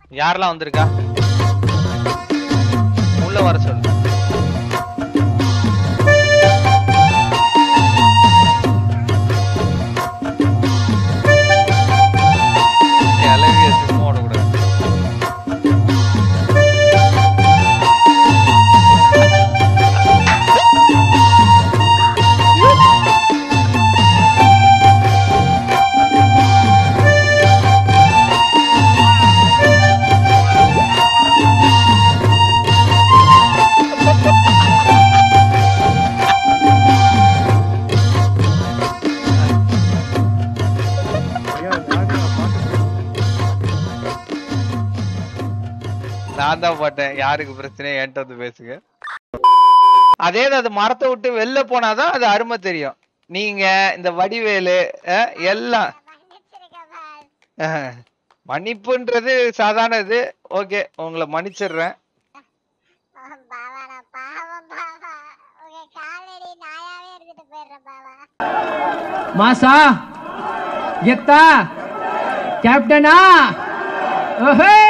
யாரெல்லாம் வந்திருக்கா உள்ள வர சொல்லு கிளவிய சும்மா விடக்கூடாது நான் தான் போட்டேன் யாருக்கு பிரச்சனை என்கிட்ட வந்து பேசுங்க அதே தான் அது மரத்தை விட்டு வெளில போனாதான் அது அருமை தெரியும் நீங்க இந்த வடிவேலு அஹ், எல்லாம் அஹ், மன்னிப்புன்றது சாதாரண இது ஓகே உங்களை மன்னிச்சிடுறேன் பாவா நான் பாவம் பாவா உங்க காலடி நாயாவே இருந்துட்டு போயிடுறேன் பாவா மாசா கெத்தா கேப்டனா ஓஹே